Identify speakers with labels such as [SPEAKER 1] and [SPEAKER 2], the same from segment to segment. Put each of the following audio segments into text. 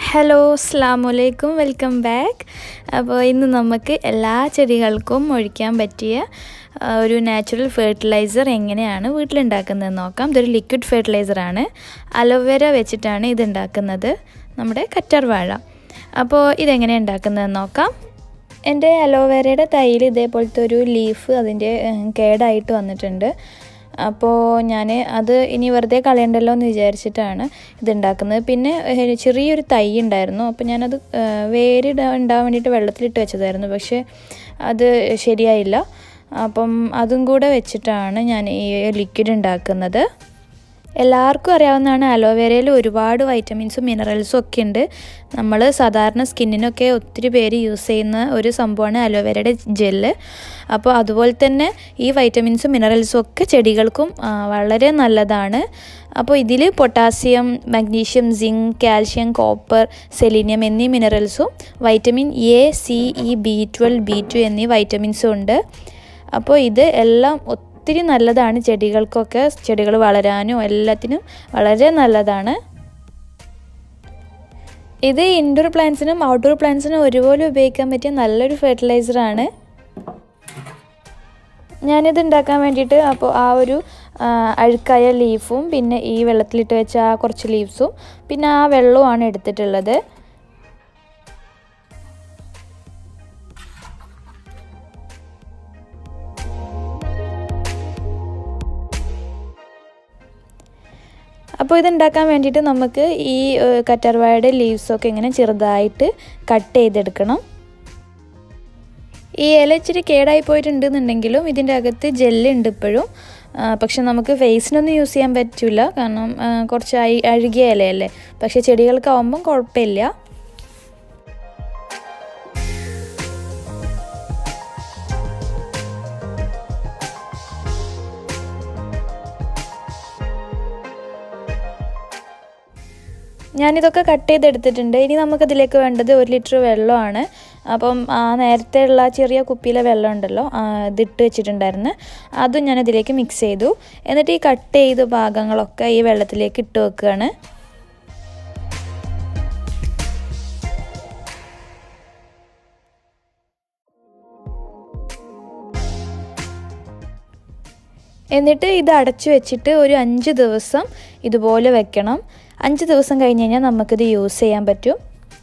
[SPEAKER 1] hello അസ്സാം വലൈക്കും welcome back അപ്പോൾ ഇന്ന് നമുക്ക് എല്ലാ ചെടികൾക്കും ഒഴിക്കാൻ പറ്റിയ ആ, ഒരു നാച്ചുറൽ ഫെർട്ടിലൈസർ എങ്ങനെയാണ് വീട്ടിലുണ്ടാക്കുന്നത് നോക്കാം ഇതൊരു ലിക്വിഡ് ഫെർട്ടിലൈസറാണ് അലോവേര വെച്ചിട്ടാണ് ഇത് ഉണ്ടാക്കുന്നത് നമ്മുടെ കറ്റാർ വാഴ അപ്പോൾ ഇതെങ്ങനെ ഉണ്ടാക്കുന്നതെന്ന് നോക്കാം എൻ്റെ അലോവേരയുടെ തൈയിൽ ഇതേപോലത്തെ ഒരു ലീഫ് അതിൻ്റെ ഉം, കേടായിട്ട് വന്നിട്ടുണ്ട് അപ്പോൾ ഞാൻ അത് ഇനി വെറുതെ കളയണ്ടല്ലോ എന്ന് വിചാരിച്ചിട്ടാണ് ഇത് ഉണ്ടാക്കുന്നത് പിന്നെ ഏഹ്, ചെറിയൊരു തൈ ഉണ്ടായിരുന്നു അപ്പോൾ ഞാനത് ഏഹ്, വേര് ഇടാൻ ഉണ്ടാവാൻ വേണ്ടിയിട്ട് വെള്ളത്തിലിട്ട് വെച്ചതായിരുന്നു പക്ഷേ അത് ശരിയായില്ല അപ്പം അതും കൂടെ വെച്ചിട്ടാണ് ഞാൻ ഈ ലിക്വിഡ് ഉണ്ടാക്കുന്നത് എല്ലാവർക്കും അറിയാവുന്നതാണ് അലോവേരയിൽ ഒരുപാട് വൈറ്റമിൻസും മിനറൽസും ഒക്കെ ഉണ്ട് നമ്മൾ സാധാരണ സ്കിന്നിനൊക്കെ ഒത്തിരി പേര് യൂസ് ചെയ്യുന്ന ഒരു സംഭവമാണ് അലോവേരയുടെ ജെല്ല് അപ്പോൾ അതുപോലെ തന്നെ ഈ വൈറ്റമിൻസും മിനറൽസും ഒക്കെ ചെടികൾക്കും ആ, വളരെ നല്ലതാണ് അപ്പോൾ ഇതിൽ potassium magnesium zinc calcium copper selenium എന്നീ മിനറൽസും vitamin A C E B twelve B two എന്നീ വൈറ്റമിൻസും ഉണ്ട് അപ്പോൾ ഇത് എല്ലാം ഒത്തിരി നല്ലതാണ് ചെടികൾക്കൊക്കെ ചെടികൾ വളരാനും എല്ലാത്തിനും വളരെ നല്ലതാണ് ഇത് ഇൻഡോർ പ്ലാന്റ്സിനും ഔട്ട്ഡോർ പ്ലാന്റ്സിനും ഒരുപോലെ ഉപയോഗിക്കാൻ പറ്റിയ നല്ലൊരു ഫെർട്ടിലൈസറാണ് ഞാനിത് ഉണ്ടാക്കാൻ വേണ്ടിയിട്ട് അപ്പോൾ ആ ഒരു ആ, അഴുക്കായ ലീഫും പിന്നെ ഈ വെള്ളത്തിലിട്ട് വെച്ച ആ കുറച്ച് ലീവ്സും പിന്നെ ആ വെള്ളവുമാണ് എടുത്തിട്ടുള്ളത് അപ്പോൾ ഇതുണ്ടാക്കാൻ വേണ്ടിയിട്ട് നമുക്ക് ഈ ഏഹ്, കറ്റാർവാഴയുടെ ലീവ്സൊക്കെ ഇങ്ങനെ ചെറുതായിട്ട് കട്ട് ചെയ്തെടുക്കണം ഈ ഇല ഇച്ചിരി കേടായി പോയിട്ടുണ്ടെന്നുണ്ടെങ്കിലും ഇതിൻ്റെ അകത്ത് ജെല്ലുണ്ട് ഇപ്പോഴും ആ, പക്ഷെ നമുക്ക് ഫേസിനൊന്നും യൂസ് ചെയ്യാൻ പറ്റില്ല കാരണം ആ, കുറച്ച് അഴി അഴുകിയ ഇലയല്ലേ പക്ഷെ ചെടികൾക്കാവുമ്പം കുഴപ്പമില്ല ഞാനിതൊക്കെ കട്ട് ചെയ്തെടുത്തിട്ടുണ്ട് ഇനി നമുക്കതിലേക്ക് വേണ്ടത് ഒരു ലിറ്റർ വെള്ളമാണ് അപ്പം ആ നേരത്തെ ഉള്ള ചെറിയ കുപ്പിയിലെ വെള്ളം ഉണ്ടല്ലോ ആ, ഇതിട്ട് വെച്ചിട്ടുണ്ടായിരുന്നു അതും ഞാൻ ഇതിലേക്ക് മിക്സ് ചെയ്തു എന്നിട്ട് ഈ കട്ട് ചെയ്ത ഭാഗങ്ങളൊക്കെ ഈ വെള്ളത്തിലേക്ക് ഇട്ട് വെക്കുകയാണ് എന്നിട്ട് ഇത് അടച്ചു വെച്ചിട്ട് ഒരു അഞ്ച് ദിവസം ഇതുപോലെ വെക്കണം അഞ്ച് ദിവസം കഴിഞ്ഞ് കഴിഞ്ഞാൽ നമുക്കിത് യൂസ് ചെയ്യാൻ പറ്റും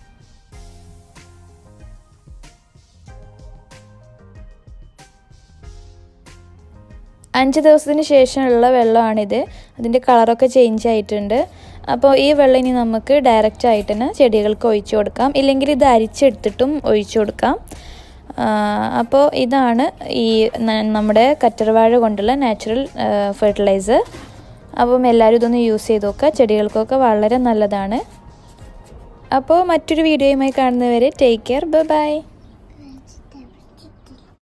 [SPEAKER 1] അഞ്ച് ദിവസത്തിന് ശേഷമുള്ള വെള്ളമാണിത് അതിൻ്റെ കളറൊക്കെ ചേഞ്ച് ആയിട്ടുണ്ട് അപ്പോൾ ഈ വെള്ളം ഇനി നമുക്ക് ഡയറക്റ്റ് ആയിട്ട് തന്നെ ചെടികൾക്ക് ഒഴിച്ചു കൊടുക്കാം ഇല്ലെങ്കിൽ ഇത് അരിച്ചെടുത്തിട്ടും ഒഴിച്ചു കൊടുക്കാം അപ്പോൾ ഇതാണ് ഈ ന- നമ്മുടെ കറ്റർവാഴ കൊണ്ടുള്ള നാച്ചുറൽ ഫെർട്ടിലൈസർ അപ്പം എല്ലാവരും ഇതൊന്ന് യൂസ് ചെയ്ത് നോക്കുക ചെടികൾക്കൊക്കെ വളരെ നല്ലതാണ് അപ്പോൾ മറ്റൊരു വീഡിയോയുമായി കാണുന്നവരെ ടേക്ക് കെയർ ബൈ ബൈ